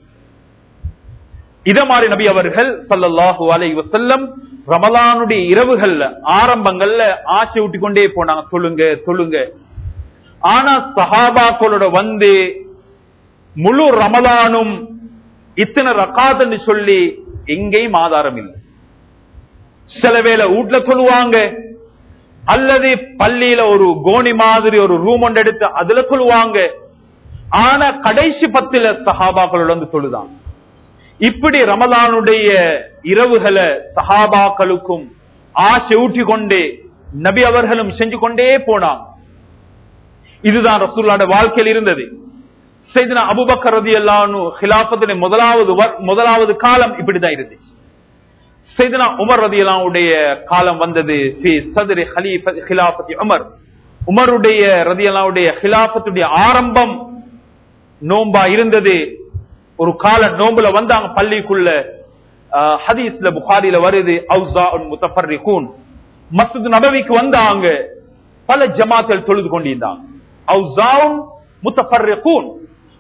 இத மாதிரி நபி அவர்கள் சல்லாஹூ அலை வசல்லம் ரமலானுடைய இரவுகள்ல ஆரம்பங்கள்ல ஆசை ஊட்டி கொண்டே போனாங்க சொல்லுங்க சொல்லுங்க ஆனா சஹாபாக்களோட வந்து முழு ரமலானும் இத்தனை ரக்காத்துன்னு சொல்லி எங்கேயும் ஆதாரம் இல்லை சில வேளை வீட்டுல சொல்லுவாங்க அல்லது பள்ளியில ஒரு கோணி மாதிரி ஒரு ரூம் ஒன்று எடுத்து அதுல சொல்லுவாங்க ஆனா கடைசி பத்துல சஹாபாக்களோட வந்து சொல்லுதான் இப்படி ரமலானுடைய இரவுகளை சஹாபாக்களுக்கும் ஆசை ஊட்டி கொண்டே நபி அவர்களும் செஞ்சு கொண்டே போனாங்க இதுதான் ரசூல்லாட வாழ்க்கையில் இருந்தது செய்தினா அபுபக்கர் ரதி அல்லானு ஹிலாபத்தின முதலாவது முதலாவது காலம் இப்படிதான் இருந்துச்சு செய்தினா உமர் ரதி அல்லாவுடைய காலம் வந்தது சதுரி ஹிலாபதி உமர் உமருடைய ரதி அல்லாவுடைய ஹிலாபத்துடைய ஆரம்பம் நோம்பா இருந்தது ஒரு கால நோம்புல வந்தாங்க பள்ளிக்குள்ள ஹதீஸ்ல புகாரில வருது முத்தபர்ரிகூன் மஸ்ஜித் நபவிக்கு வந்தாங்க பல ஜமாத்தல் தொழுது கொண்டிருந்தாங்க முத்தபர்ரிகூன்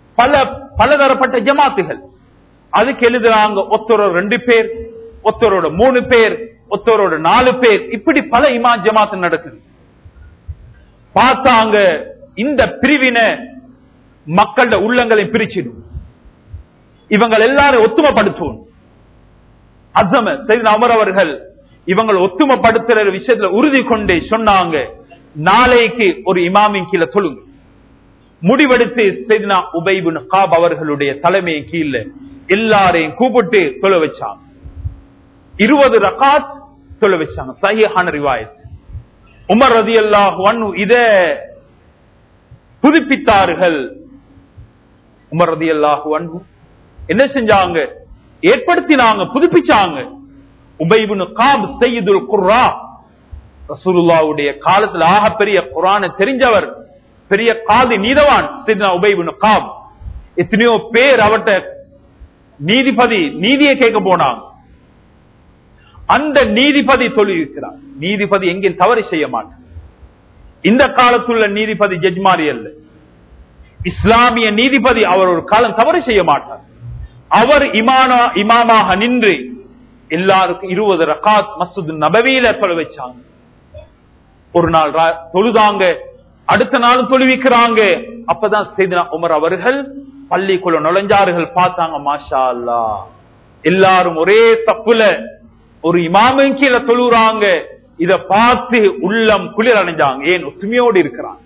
பல பலதரப்பட்ட ஜமாத்துகள் அதுக்கு எழுதுறாங்க ஒருத்தரோட ரெண்டு பேர் ஒருத்தரோட மூணு பேர் ஒருத்தரோட நாலு பேர் இப்படி பல இமாம் ஜமாத்து நடக்குது பார்த்தாங்க இந்த பிரிவினை மக்களோட உள்ளங்களை பிரிச்சிடும் இவங்க எல்லாரும் ஒத்துமைப்படுத்துவோம் அசம செய்த அமர் அவர்கள் இவங்களை ஒத்துமைப்படுத்துற விஷயத்துல உறுதி கொண்டு சொன்னாங்க நாளைக்கு ஒரு இமாமின் கீழே தொழுங்க முடிவெடுத்து செய்தினா உபைபுன் காப் அவர்களுடைய தலைமையின் கீழே எல்லாரையும் கூப்பிட்டு தொழ வச்சாங்க இருபது ரகாத் தொழ வச்சாங்க சஹிஹான ரிவாயத் உமர் ரதி அல்லாஹ் இத புதுப்பித்தார்கள் உமர் ரதி அல்லாஹ் என்ன செஞ்சாங்க ஏற்படுத்தினாங்க புதுப்பிச்சாங்க உபைபுன் காப் செய்யுதுல் குர்ரா ரசூலுல்லாவுடைய காலத்தில் ஆக பெரிய குரானை தெரிஞ்சவர் பெரிய காது நீதவான் செய்தினா உபைபுன் காப் எத்தனையோ பேர் அவர்கிட்ட நீதிபதி நீதியை கேட்க போனாங்க அந்த நீதிபதி தொழிலிருக்கிறார் நீதிபதி எங்கேயும் தவறு செய்ய மாட்டார் இந்த காலத்துள்ள நீதிபதி ஜட்ஜ்மாரி அல்ல இஸ்லாமிய நீதிபதி அவர் ஒரு காலம் தவறு செய்ய மாட்டார் அவர் இமானா இமாமாக நின்று எல்லாருக்கும் இருபது ரகாத் மசூத் நபவியில தொலை வச்சாங்க ஒரு நாள் ரா- தொழுதாங்க அடுத்த நாளும் தொழுவிக்கிறாங்க அப்பதான் செய்தினா உமர் அவர்கள் பள்ளிக்குள்ள நுழைஞ்சார்கள் பார்த்தாங்க மாஷா அல்லா எல்லாரும் ஒரே தப்புல ஒரு இமாமின் கீழே தொழுறாங்க இத பார்த்து உள்ளம் குளிர் அடைஞ்சாங்க ஏன் ஒத்துமையோடு இருக்கிறாங்க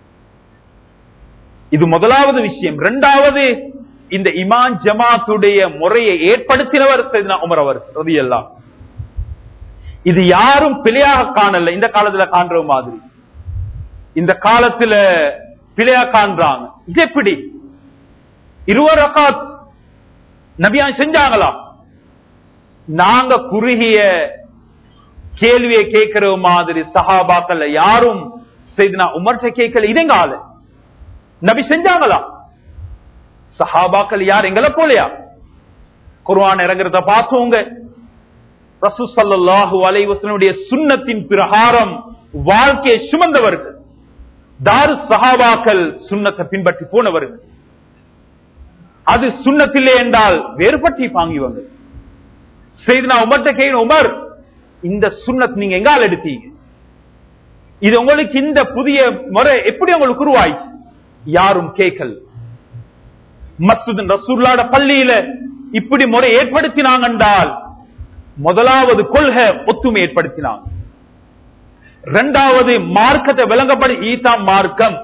இது முதலாவது விஷயம் இரண்டாவது இந்த இமான் ஜமாத்துடைய முறையை ஏற்படுத்தினவர் செய்தினா உமர் அவர் ரதியல்லாம் இது யாரும் பிழையாக காணல இந்த காலத்துல காண்ற மாதிரி இந்த காலத்துல பிழையா காண்றாங்க இது எப்படி இருவர் ரகாத் நபியான் செஞ்சாங்களா நாங்க குறுகிய கேள்வியை கேட்கிற மாதிரி சஹாபாக்கள் யாரும் செய்தினா உமர்ட்ட கேட்கல இதெங்கால நபி செஞ்சாங்களா சஹாபாக்கள் யார் எங்களை போலையா குர்ஆன் இறங்குறத பார்த்தவங்க ரசூ ஸல்லல்லாஹு அலைஹி வஸல்லுடைய சுன்னத்தின் பிரகாரம் வாழ்க்கையை சுமந்தவர்கள் தாரு சஹாபாக்கள் சுன்னத்தை பின்பற்றி போனவர்கள் அது சுண்ணத்தில்லை என்றால் வேறுபட்டி பாங்கிவங்க செய்து நான் உமர்ட்ட கேட்கணும் உமர் இந்த சுன்னத் நீங்க எங்கால் எடுத்தீங்க இது உங்களுக்கு இந்த புதிய முறை எப்படி உங்களுக்கு உருவாயிச்சு யாரும் கேட்கல மஸ்துத் ரசூல்லாட பள்ளியில இப்படி முறை ஏற்படுத்தினாங்க என்றால் முதலாவது கொள்கை ஒத்துமை ஏற்படுத்தினாங்க இரண்டாவது மார்க்கத்தை விளங்கப்படி ஈதா மார்க்கம்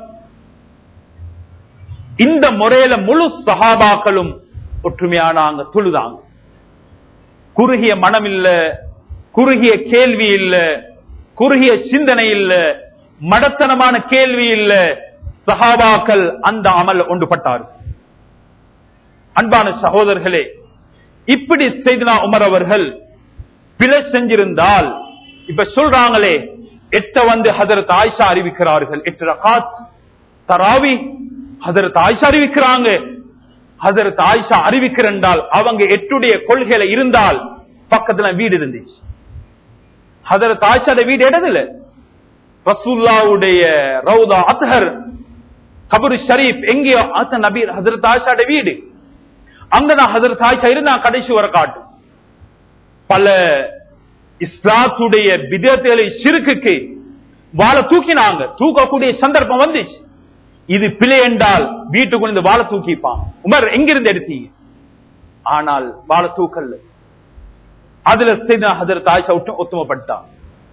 இந்த முறையில முழு சஹாபாக்களும் ஒற்றுமையானாங்க தொழுதாங்க குறுகிய மனம் இல்ல குறுகிய கேள்வி இல்ல குறுகிய சிந்தனை இல்ல மடத்தனமான கேள்வி இல்ல சஹாபாக்கள் அந்த அமல் ஒன்றுபட்டார்கள் அன்பான சகோதரர்களே இப்படி செய்தனா உமர் அவர்கள் பிழை செஞ்சிருந்தால் இப்ப சொல்றாங்களே எட்ட வந்து ஹதரத் ஆயிஷா அறிவிக்கிறார்கள் எட்டு ரகாத் தராவி ஹதரத் ஆயிஷா அறிவிக்கிறாங்க ஹதரத் ஆயிஷா அறிவிக்கிறண்டால் அவங்க எட்டுடைய கொள்கையில இருந்தால் பக்கத்துல வீடு இருந்துச்சு ஹதரத் ஆயிஷாட வீடு இடதுல ரசூல்லாவுடைய ரவுதா அத்ஹர் கபரு ஷரீப் எங்கேயோ அத்த நபீர் ஹதரத் ஆயிஷாட வீடு அங்கதான் ஹதரத் ஆயிஷா இருந்தா கடைசி வர காட்டு பல இஸ்லாத்துடைய விதத்தை சிறுக்குக்கு வாழை தூக்கினாங்க தூக்கக்கூடிய சந்தர்ப்பம் வந்துச்சு இது பிழை என்றால் வீட்டுக்குள்ள இருந்து வாழை தூக்கிப்பான் உமர் எங்கிருந்து எடுத்தீங்க ஆனால் வாழை தூக்கல்ல அதுல செய்த ஹதரத் ஆயிஷா ஒட்டு ஒத்துமைப்பட்டான்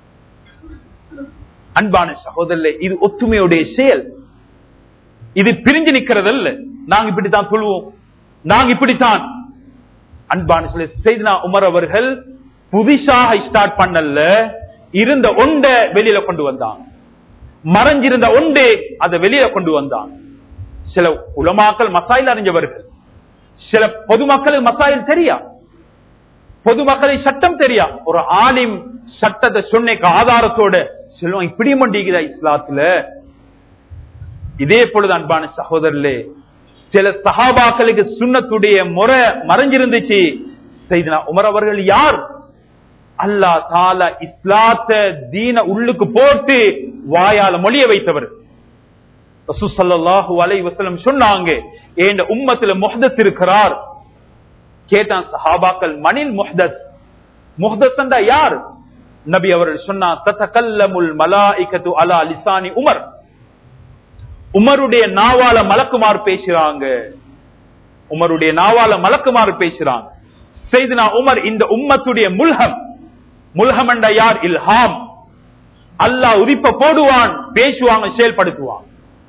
அன்பான சகோதரர்களே இது ஒத்துமையுடைய செயல் இது பிரிஞ்சு நிக்கிறதல்ல நாங்க இப்படித்தான் சொல்லுவோம் நாங்க இப்படித்தான் அன்பான சொல்லி செய்தினா உமர் அவர்கள் புதுசாக ஸ்டார்ட் பண்ணல இருந்த ஒண்ட வெளியில கொண்டு வந்தாங்க மறைஞ்சிருந்த ஒன்று அதை வெளியில கொண்டு வந்தான் சில உலமாக்கள் மசாயில் அறிஞ்சவர்கள் சில பொதுமக்களுக்கு மசாயில் தெரியா பொதுமக்களை சட்டம் தெரியா ஒரு ஆலிம் சட்டத்தை சொன்னைக்கு ஆதாரத்தோட சொல்லுவான் இப்படி மண்டிக்குதா இஸ்லாத்துல இதே பொழுது அன்பான சகோதரர்களே சில சஹாபாக்களுக்கு சுண்ணத்துடைய முறை மறைஞ்சிருந்துச்சு செய்தனா உமர் அவர்கள் யார் அல்லா தால இஸ்லாத்த தீன உள்ளுக்கு போட்டு வாயால மொழிய வைத்தவர் ரசூலுல்லாஹு அலைஹி வஸல்லம் சொன்னாங்க ஏண்ட உம்மத்துல முஹ்தத் இருக்கிறார் கேட்டான் சஹாபாக்கள் மனில் முஹ்தத் முஹ்தத் யார் நபி அவர்கள் சொன்னார் தத்தகல்லமுல் மலாயிகத்து அலா லிசானி உமர் உமருடைய நாவால மலக்குமார் பேசுறாங்க உமருடைய நாவால மலக்குமார் பேசுறாங்க செய்தினா உமர் இந்த உம்மத்துடைய முல்ஹம் முல்ஹம் என்ற யார் இல்ஹாம் அல்லாஹ் உரிப்ப போடுவான் பேசுவாங்க செயல்படுத்துவான்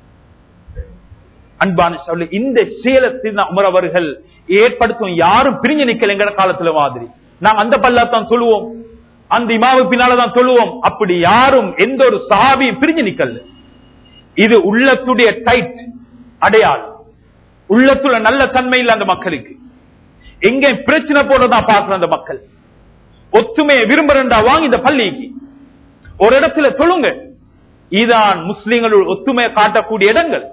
அன்பான சொல்லு இந்த சேலத்தில் உமர் அவர்கள் ஏற்படுத்தும் யாரும் பிரிஞ்சு நிக்கல எங்கட காலத்துல மாதிரி நாங்க அந்த பல்லாத்தான் சொல்லுவோம் அந்த இமாவு பின்னாலதான் சொல்லுவோம் அப்படி யாரும் எந்த ஒரு சாபியும் பிரிஞ்சு நிக்கல இது உள்ளத்துடைய டைட் அடையாளம் உள்ளத்துல நல்ல தன்மை இல்ல அந்த மக்களுக்கு எங்க பிரச்சனை போடுறதான் பாக்குற அந்த மக்கள் ஒத்துமையை விரும்புறா வாங்க இந்த பள்ளிக்கு ஒரு இடத்துல சொல்லுங்க இதான் முஸ்லிம்கள் ஒத்துமையை காட்டக்கூடிய இடங்கள்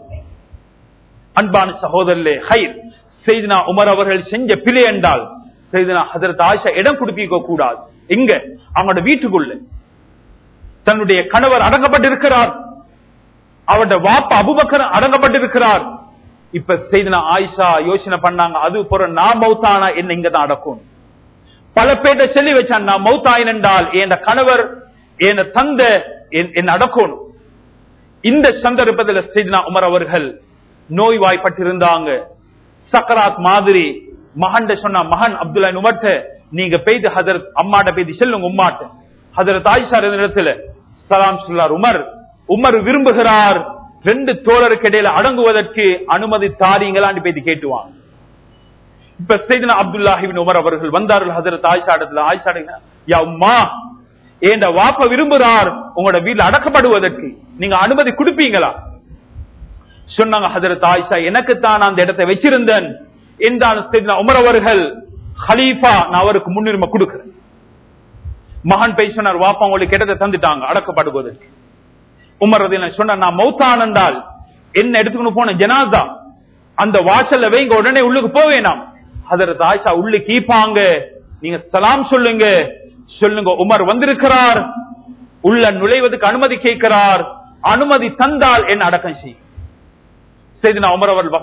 அன்பான சகோதரர்களே ஹைர் செய்தினா உமர் அவர்கள் செஞ்ச பிழை என்றால் செய்தினா ஹதரத் ஆயிஷா இடம் கொடுப்பிக்க கூடாது எங்க அவங்களோட வீட்டுக்குள்ள தன்னுடைய கணவர் அடங்கப்பட்டிருக்கிறார் அவருடைய வாப்பா அபுபக்கர் அடங்கப்பட்டிருக்கிறார் இப்ப செய்தினா ஆயிஷா யோசனை பண்ணாங்க அது போற நான் மௌத்தானா என்ன இங்கதான் அடக்கும் பல பேர்ட்ட சொல்லி வச்சான் நான் மௌத்தாயின் என்றால் என் கணவர் என் தந்த என் அடக்கணும் இந்த சந்தர்ப்பத்தில் செய்தினா உமர் அவர்கள் நோய்வாய்ப்பட்டிருந்தாங்க சக்கராத் மாதிரி மகன் சொன்ன மகன் அப்துல்லா உமர்ட்ட நீங்க பெய்து ஹதரத் அம்மாட்ட பெய்து செல்லுங்க உம்மாட்ட ஹதரத் ஆயிஷா இடத்துல சலாம் சொல்லார் உமர் உமர் விரும்புகிறார் ரெண்டு தோழருக்கு இடையில அடங்குவதற்கு அனுமதி தாரீங்களான்னு பேசி கேட்டுவாங்க இப்ப செய்தின அப்துல்லாஹிபின் உமர் அவர்கள் வந்தார்கள் ஹசரத் ஆயிஷா இடத்துல ஆயிஷா யா உம்மா ஏண்ட வாப்ப விரும்புகிறார் உங்களோட வீட்டுல அடக்கப்படுவதற்கு நீங்க அனுமதி கொடுப்பீங்களா சொன்னாங்க ஹசரத் ஆயிஷா எனக்கு தான் அந்த இடத்தை வச்சிருந்தேன் என்றால் உமர் அவர்கள் ஹலீஃபா நான் அவருக்கு முன்னுரிமை கொடுக்கிறேன் மகன் பேச சொன்னார் வாப்பா உங்களுக்கு இடத்தை தந்துட்டாங்க அடக்கப்படுவதற்கு உமர் சொன்ன நான் மௌத்தான் என்றால் என்ன எடுத்துக்கணும் போன ஜனாதா அந்த வாசல்ல வைங்க உடனே உள்ளுக்கு போவேனாம் அதற்கு ஆயிஷா உள்ளு கீப்பாங்க நீங்க சலாம் சொல்லுங்க சொல்லுங்க உமர் வந்திருக்கிறார் உள்ள நுழைவதற்கு அனுமதி கேட்கிறார் அனுமதி தந்தால் என்ன அடக்கம் செய் செய்து நான் உமர் அவர்கள்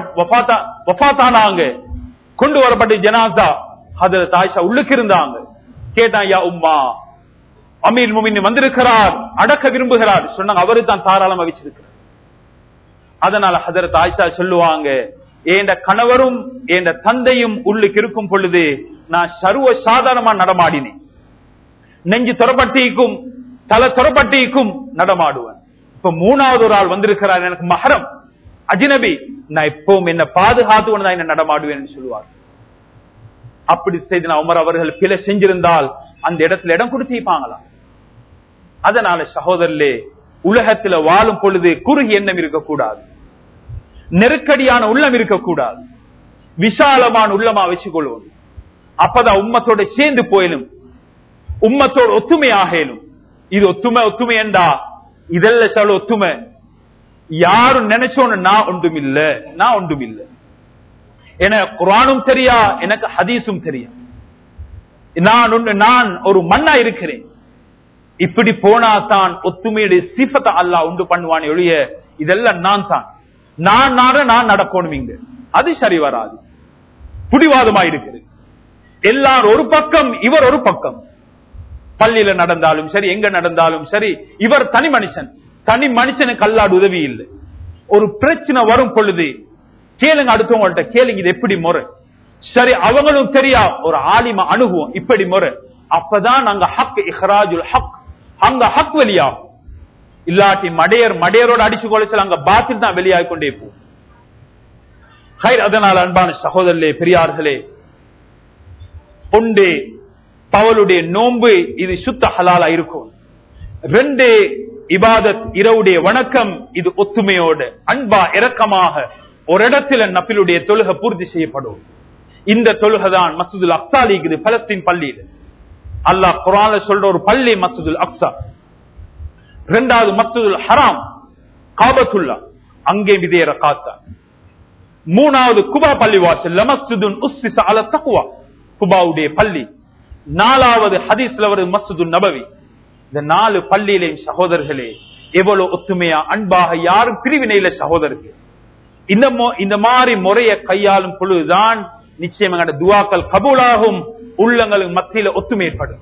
வஃத்தானாங்க கொண்டு வரப்பட்ட ஜனாதா அதற்கு ஆயிஷா உள்ளுக்கு இருந்தாங்க கேட்டான் யா உம்மா அமீர் முமின் வந்திருக்கிறார் அடக்க விரும்புகிறார் சொன்னாங்க அவரு தான் தாராளமா வச்சிருக்கிறார் அதனால ஹதரத் ஆயிஷா சொல்லுவாங்க என் கணவரும் என் தந்தையும் உள்ளுக்கு இருக்கும் பொழுது நான் சர்வ சாதாரணமா நடமாடினேன் நெஞ்சு துறப்பட்டிக்கும் தலை துறப்பட்டிக்கும் நடமாடுவேன் இப்ப மூணாவது ஒரு ஆள் வந்திருக்கிறார் எனக்கு மகரம் அஜினபி நான் எப்பவும் என்ன பாதுகாத்து கொண்டு என்ன நடமாடுவேன் சொல்லுவார் அப்படி செய்து நான் உமர் அவர்கள் பிழை செஞ்சிருந்தால் அந்த இடத்துல இடம் கொடுத்திருப்பாங்களா அதனால சகோதரர்களே உலகத்துல வாழும் பொழுது குறுகி எண்ணம் இருக்கக்கூடாது நெருக்கடியான உள்ளம் இருக்கக்கூடாது விசாலமான உள்ளமா வச்சுக்கொள்வோம் அப்பதான் உம்மத்தோட சேர்ந்து போயிலும் உம்மத்தோட ஒத்துமையாகலும் இது ஒத்துமை ஒத்துமை என்றா இதெல்லாம் சொல்ல ஒத்துமை யாரும் நினைச்சோன்னு நான் ஒன்றும் இல்ல நான் ஒன்றும் இல்ல எனக்கு குரானும் தெரியா எனக்கு ஹதீஸும் தெரியும் நான் ஒன்று நான் ஒரு மண்ணா இருக்கிறேன் இப்படி போனா தான் ஒத்துமையுடைய சிஃபத்தை அல்லா உண்டு பண்ணுவான் ஒழிய இதெல்லாம் நான் தான் நான் நாட நான் நடக்கணும் இங்க அது சரி வராது புடிவாதமா இருக்குது எல்லாரும் ஒரு பக்கம் இவர் ஒரு பக்கம் பள்ளியில நடந்தாலும் சரி எங்க நடந்தாலும் சரி இவர் தனி மனுஷன் தனி மனுஷனுக்கு அல்லாடு உதவி இல்லை ஒரு பிரச்சனை வரும் பொழுது கேளுங்க அடுத்தவங்கள்ட்ட கேளுங்க இது எப்படி முறை சரி அவங்களும் தெரியா ஒரு ஆலிம அணுகுவோம் இப்படி முறை அப்பதான் அங்க ஹக் இஹ்ராஜுல் ஹக் அங்க ஹக் வெளியாகும் இல்லாட்டி மடையர் மடையரோட அடிச்சு கொலைச்சல் அங்க பாத்தில் தான் வெளியாகி கொண்டே போகும் அதனால் அன்பான சகோதரர்களே பெரியார்களே ஒன்று பவலுடைய நோன்பு இது சுத்த ஹலாலா இருக்கும் ரெண்டு இபாதத் இரவுடைய வணக்கம் இது ஒத்துமையோடு அன்பா இரக்கமாக ஒரு இடத்துல நப்பிலுடைய தொழுகை பூர்த்தி செய்யப்படும் இந்த தொழுகை தான் மசூதுல் அக்சா இருக்குது பலஸ்தீன் பள்ளியில் அல்லாஹ் குரான சொல்ற ஒரு பள்ளி மசூதுல் அக்சா இரண்டாவது மசூதுல் ஹராம் காபத்துல்லா அங்கே விதேர காத்தா மூணாவது குபா பள்ளி வாசல் மஸ்ஜிதுன் உஸ்ஸிஸ அல தக்வா குபாவுடைய பள்ளி நாலாவது ஹதீஸ்ல வருது மஸ்ஜிது நபவி இந்த நாலு பள்ளியிலே சகோதரர்களே எவ்வளவு ஒத்துமையா அன்பாக யாரும் பிரிவினையில சகோதரருக்கு இந்த மொ- இந்த மாதிரி முறையை கையாளும் பொழுதுதான் நிச்சயம் எங்களோட துவாக்கள் கபூலாகும் உள்ளங்களுக்கு மத்தியில ஒத்துமை ஏற்படும்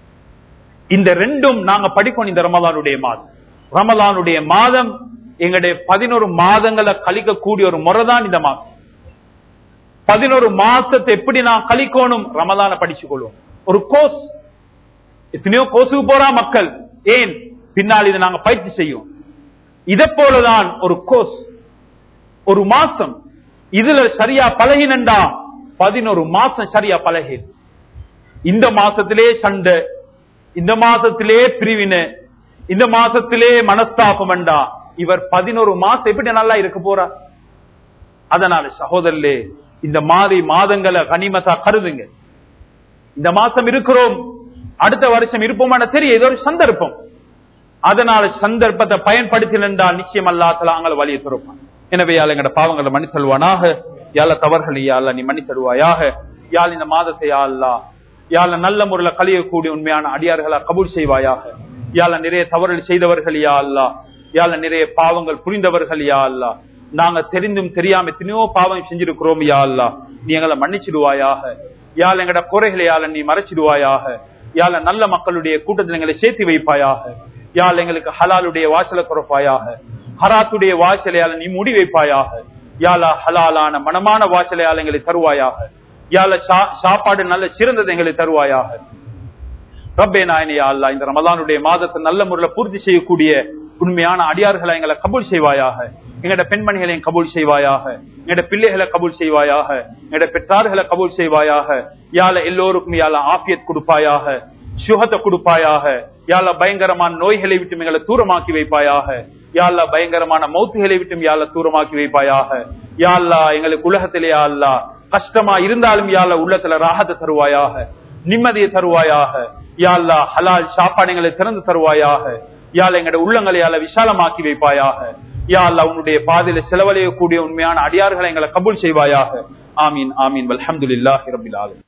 இந்த ரெண்டும் நாங்க படிக்கணும் இந்த ரமலானுடைய மாதம் ரமலானுடைய மாதம் எங்களுடைய பதினோரு மாதங்களை கழிக்கக்கூடிய ஒரு முறை தான் இந்த மாதம் பதினோரு மாசத்தை எப்படி நான் கழிக்கணும் ரமலான படிச்சு கொள்வோம் ஒரு கோர்ஸ் எத்தனையோ கோர்ஸுக்கு போறா மக்கள் ஏன் பின்னால் இதை நாங்க பயிற்சி செய்யும் இதை போலதான் ஒரு கோர்ஸ் ஒரு மாசம் இதுல சரியா பழகினண்டா பதினோரு மாசம் சரியா பழகி இந்த மாசத்திலே சண்டை இந்த மாசத்திலே பிரிவினை இந்த மாசத்திலே மனஸ்தாபம் வேண்டா இவர் பதினோரு மாசம் எப்படி நல்லா இருக்க போறா அதனால சகோதரர்களே இந்த மாதிரி மாதங்களை கனிமத்தா கருதுங்க இந்த மாசம் இருக்கிறோம் அடுத்த வருஷம் இருப்போமான தெரியும் இது ஒரு சந்தர்ப்பம் அதனால சந்தர்ப்பத்தை பயன்படுத்தினால் நிச்சயம் அல்லாத்தல அங்களை வழியை துறப்பான் எனவே யாழ் எங்கட பாவங்களை மன்னித்தருவானாக யாழ தவறுகளை யாழ நீ மன்னித்தருவாயாக யாழ் இந்த மாதத்தை யாழ்லா யாழ நல்ல முறையில கழியக்கூடிய உண்மையான அடியார்களா கபூல் செய்வாயாக யாழ நிறைய தவறுகள் செய்தவர்கள் யா அல்லா யாழ நிறைய பாவங்கள் புரிந்தவர்கள் யா அல்லா நாங்க தெரிந்தும் தெரியாம எத்தனையோ பாவம் செஞ்சிருக்கிறோம் யா அல்லா நீ எங்களை மன்னிச்சிடுவாயாக யாழ் எங்கட குறைகளை யாழ நீ மறைச்சிடுவாயாக யாழ நல்ல மக்களுடைய கூட்டத்தில் எங்களை சேர்த்து வைப்பாயாக யாழ் எங்களுக்கு ஹலாலுடைய வாசலை குறைப்பாயாக ஹராத்துடைய வாசலையால நீ முடி வைப்பாயாக யாழா ஹலாலான மனமான வாசலையால் எங்களை தருவாயாக யாழ சாப்பாடு நல்ல சிறந்தது எங்களை தருவாயாக ரப்பே நாயனியா அல்லா இந்த ரமலானுடைய மாதத்தை நல்ல முறையில பூர்த்தி செய்யக்கூடிய உண்மையான அடியார்களை எங்களை கபூல் செய்வாயாக எங்கட பெண்மணிகளையும் கபூல் செய்வாயாக எங்கட பிள்ளைகளை கபூல் செய்வாயாக எங்கட பெற்றார்களை கபூல் செய்வாயாக யாழ எல்லோருக்கும் யாழ ஆபியத் கொடுப்பாயாக சுகத்தை கொடுப்பாயாக யாழ பயங்கரமான நோய்களை விட்டு எங்களை தூரமாக்கி வைப்பாயாக யாழ்லா பயங்கரமான மௌத்துகளை விட்டும் யாழ்ல தூரமாக்கி வைப்பாயாக யாழ்லா எங்களுக்கு உலகத்திலே யாழ்லா கஷ்டமா இருந்தாலும் யாழ்ல உள்ளத்துல ராகத்தை தருவாயாக நிம்மதியை தருவாயாக யாழ்லா ஹலால் சாப்பாடுகளை திறந்து தருவாயாக யாழ் எங்கட உள்ளங்களை யாழ விசாலமாக்கி வைப்பாயாக யாழ்லா உன்னுடைய பாதையில செலவழியக்கூடிய உண்மையான அடியார்களை எங்களை கபூல் செய்வாயாக ஆமீன் ஆமீன் அல்ஹம்துலில்லாஹி ரபில் ஆலமீன்